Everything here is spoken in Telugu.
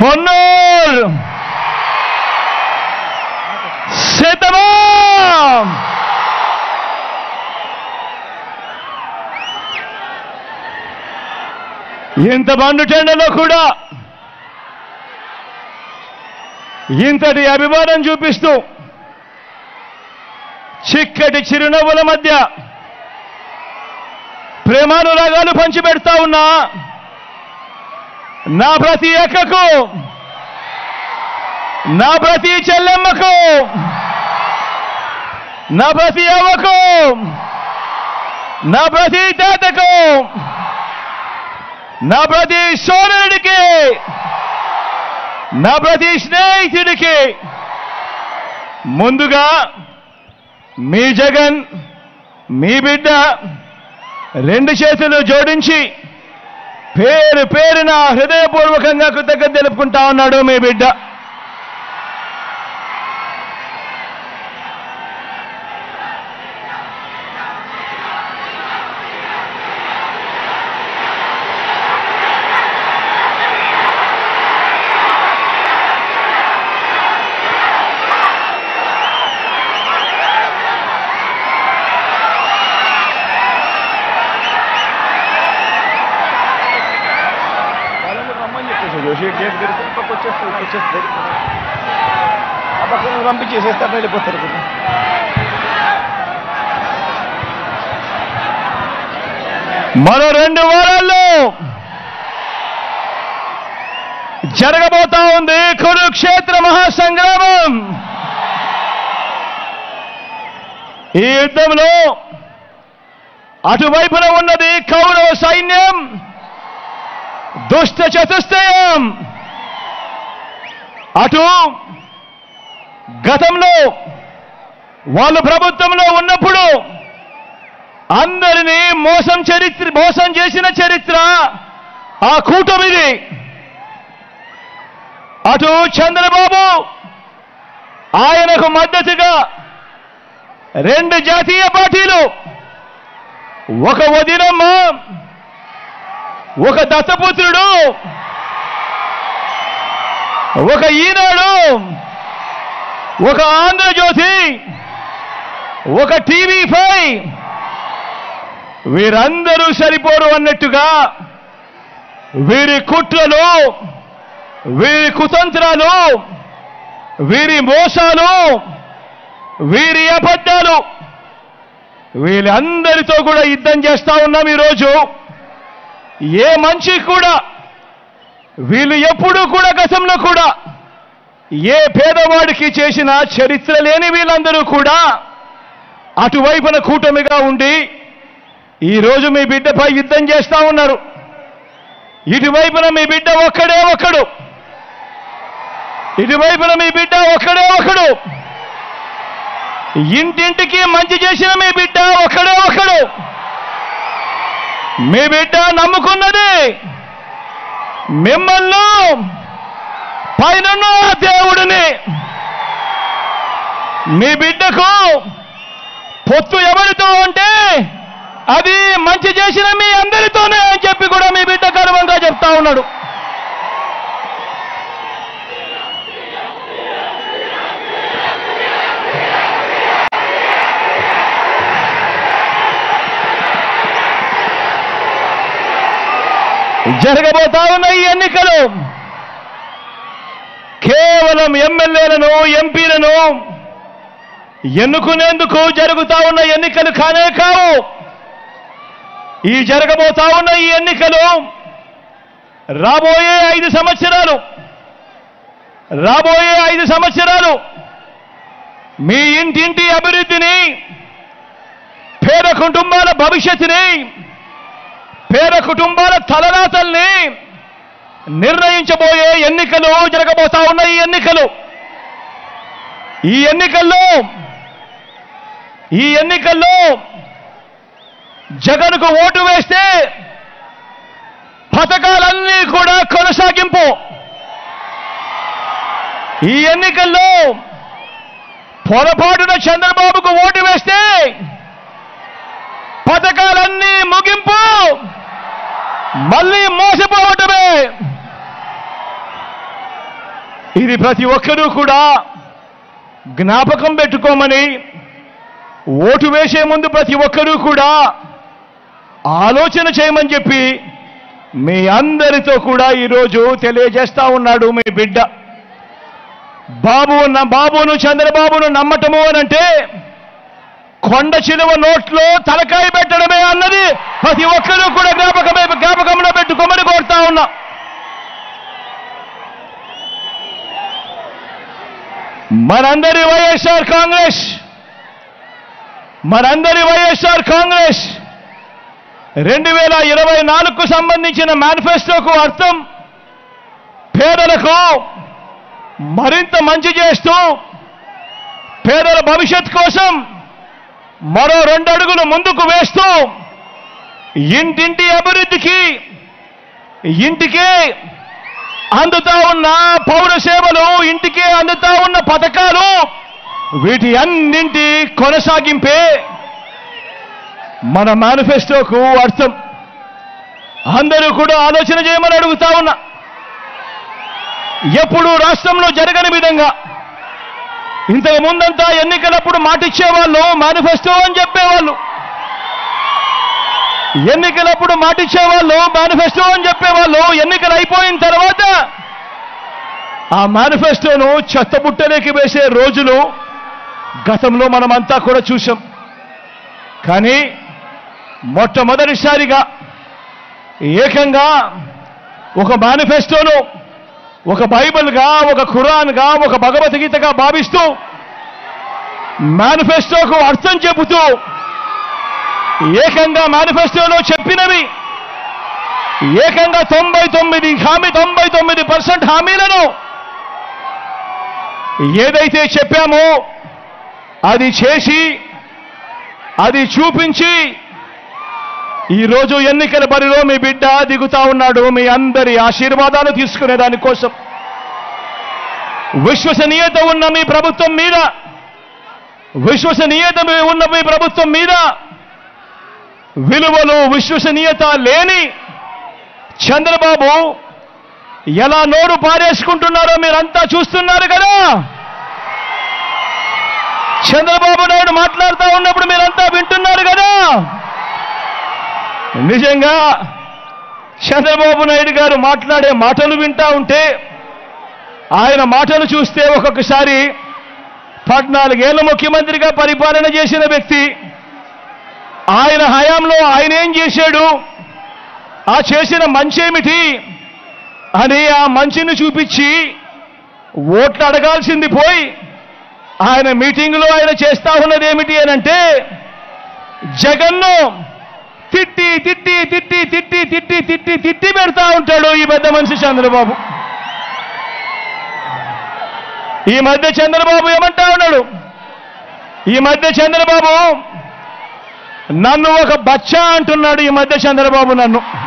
కొన్నూర్ సిద్ధమా ఇంత బండు టెండలో కూడా ఇంతటి అభిమానం చూపిస్తూ చిక్కటి చిరునవ్వుల మధ్య ప్రేమానురాగాలు పంచిపెడతా ఉన్నా నా ప్రతి అక్కకు నా ప్రతి చెల్లెమ్మకు నా ప్రతి అవ్వకు నా ప్రతి తాతకు నా ప్రతి సోదరుడికి నా ప్రతి స్నేహితుడికి ముందుగా మీ జగన్ మీ బిడ్డ రెండు చేతులు జోడించి పేరు పేరున హృదయపూర్వకంగా కృతజ్ఞత తెలుపుకుంటా ఉన్నాడు మీ బిడ్డ రమ్మని చెప్పేసి జోషి గేట్ తెరిచి పక్క వచ్చేస్తారు వచ్చేస్తారు ఆ పక్కన పంపించేసేస్తారు వెళ్ళిపోతారు ఇప్పుడు. మరో రెండు వారాల్లో జరగబోతా ఉంది కురుక్షేత్ర మహాసంగ్రామం ఈ యుద్ధంలో అటువైపున ఉన్నది కౌరవ సైన్యం దుష్ట చతుష్టయం అటు గతంలో వాళ్ళు ప్రభుత్వంలో ఉన్నప్పుడు అందరినీ మోసం చరిత్ర మోసం చేసిన చరిత్ర ఆ కూటమిది అటు చంద్రబాబు ఆయనకు మద్దతుగా రెండు జాతీయ పార్టీలు ఒక వదినమ్మ ఒక దత్తపుత్రుడు ఒక ఈనాడు ఒక ఆంధ్రజ్యోతి ఒక టీవీ ఫైవ్ వీరందరూ సరిపోరు అన్నట్టుగా వీరి కుట్రలు వీరి కుతంత్రాలు వీరి మోసాలు వీరి అబద్ధాలు వీళ్ళందరితో కూడా యుద్ధం చేస్తా ఉన్నాం ఈరోజు ఏ మనిషి కూడా వీళ్ళు ఎప్పుడూ కూడా గతంలో కూడా ఏ పేదవాడికి చేసిన చరిత్ర లేని వీళ్ళందరూ కూడా అటువైపున కూటమిగా ఉండి ఈ రోజు మీ బిడ్డపై యుద్ధం చేస్తా ఉన్నారు ఇటువైపున మీ బిడ్డ ఒక్కడే ఒక్కడు ఇటువైపున మీ బిడ్డ ఒక్కడే ఒకడు ఇంటింటికి మంచి చేసిన మీ బిడ్డ ఒక్కడే ఒకడు మీ బిడ్డ నమ్ముకున్నది మిమ్మల్ని పైన దేవుడిని మీ బిడ్డకు పొత్తు ఎవరితో అంటే అది మంచి చేసిన మీ అందరితోనే అని చెప్పి కూడా మీ బిడ్డ గర్వంగా చెప్తా ఉన్నాడు జరగబోతా ఉన్న ఈ ఎన్నికలు కేవలం ఎమ్మెల్యేలను ఎంపీలను ఎన్నుకునేందుకు జరుగుతా ఉన్న ఎన్నికలు కానే కావు ఈ జరగబోతా ఉన్న ఈ ఎన్నికలు రాబోయే ఐదు సంవత్సరాలు రాబోయే ఐదు సంవత్సరాలు మీ ఇంటింటి అభివృద్ధిని పేద కుటుంబాల భవిష్యత్తుని పేద కుటుంబాల తలరాతల్ని నిర్ణయించబోయే ఎన్నికలు జరగబోతా ఉన్న ఈ ఎన్నికలు ఈ ఎన్నికల్లో ఈ ఎన్నికల్లో జగన్కు ఓటు వేస్తే పథకాలన్నీ కూడా కొనసాగింపు ఈ ఎన్నికల్లో పొరపాటున చంద్రబాబుకు ఓటు వేస్తే పథకాలన్నీ ముగింపు మళ్ళీ మోసపోవటమే ఇది ప్రతి ఒక్కరూ కూడా జ్ఞాపకం పెట్టుకోమని ఓటు వేసే ముందు ప్రతి ఒక్కరూ కూడా ఆలోచన చేయమని చెప్పి మీ అందరితో కూడా ఈరోజు తెలియజేస్తా ఉన్నాడు మీ బిడ్డ బాబు ఉన్న బాబును చంద్రబాబును నమ్మటము అనంటే కొండ చిలువ నోట్లో తలకాయ పెట్టడమే అన్నది ప్రతి ఒక్కరూ కూడా జ్ఞాపకమే జ్ఞాపకంలో పెట్టుకోమని కోరుతా ఉన్నా మనందరి వైఎస్ఆర్ కాంగ్రెస్ మనందరి వైఎస్ఆర్ కాంగ్రెస్ రెండు వేల ఇరవై నాలుగుకు సంబంధించిన మేనిఫెస్టోకు అర్థం పేదలకు మరింత మంచి చేస్తూ పేదల భవిష్యత్ కోసం మరో రెండు అడుగులు ముందుకు వేస్తూ ఇంటింటి అభివృద్ధికి ఇంటికే అందుతా ఉన్న పౌర సేవలు ఇంటికే అందుతా ఉన్న పథకాలు వీటి అన్నింటి కొనసాగింపే మన మేనిఫెస్టోకు అర్థం అందరూ కూడా ఆలోచన చేయమని అడుగుతా ఉన్నా ఎప్పుడు రాష్ట్రంలో జరగని విధంగా ఇంతకు ముందంతా ఎన్నికలప్పుడు మాటిచ్చేవాళ్ళు మేనిఫెస్టో అని చెప్పేవాళ్ళు ఎన్నికలప్పుడు మాటిచ్చేవాళ్ళు మేనిఫెస్టో అని చెప్పేవాళ్ళు ఎన్నికలు అయిపోయిన తర్వాత ఆ మేనిఫెస్టోను చెత్తబుట్టలోకి వేసే రోజులు గతంలో మనమంతా కూడా చూసాం కానీ మొట్టమొదటిసారిగా ఏకంగా ఒక మేనిఫెస్టోను ఒక బైబిల్గా ఒక ఖురాన్గా ఒక భగవద్గీతగా భావిస్తూ మేనిఫెస్టోకు అర్థం చెబుతూ ఏకంగా మేనిఫెస్టోలో చెప్పినవి ఏకంగా తొంభై తొమ్మిది హామీ తొంభై తొమ్మిది పర్సెంట్ హామీలను ఏదైతే చెప్పామో అది చేసి అది చూపించి ఈరోజు ఎన్నికల బరిలో మీ బిడ్డ దిగుతా ఉన్నాడు మీ అందరి ఆశీర్వాదాలు తీసుకునే దానికోసం విశ్వసనీయత ఉన్న మీ ప్రభుత్వం మీద విశ్వసనీయత ఉన్న మీ ప్రభుత్వం మీద విలువలు విశ్వసనీయత లేని చంద్రబాబు ఎలా నోరు పారేసుకుంటున్నారో మీరంతా చూస్తున్నారు కదా చంద్రబాబు నాయుడు మాట్లాడుతూ ఉన్నప్పుడు మీరంతా వింటున్నారు కదా నిజంగా చంద్రబాబు నాయుడు గారు మాట్లాడే మాటలు వింటా ఉంటే ఆయన మాటలు చూస్తే ఒక్కొక్కసారి పద్నాలుగేళ్ల ముఖ్యమంత్రిగా పరిపాలన చేసిన వ్యక్తి ఆయన హయాంలో ఆయన ఏం చేశాడు ఆ చేసిన మంచేమిటి అని ఆ మంచిని చూపించి ఓట్లు అడగాల్సింది పోయి ఆయన మీటింగ్లో ఆయన చేస్తా ఉన్నది ఏమిటి అని అంటే జగన్ను తిట్టి తిట్టి తిట్టి తిట్టి తిట్టి తిట్టి తిట్టి పెడతా ఉంటాడు ఈ పెద్ద మనిషి చంద్రబాబు ఈ మధ్య చంద్రబాబు ఏమంటా ఉన్నాడు ఈ మధ్య చంద్రబాబు నన్ను ఒక బచ్చా అంటున్నాడు ఈ మధ్య చంద్రబాబు నన్ను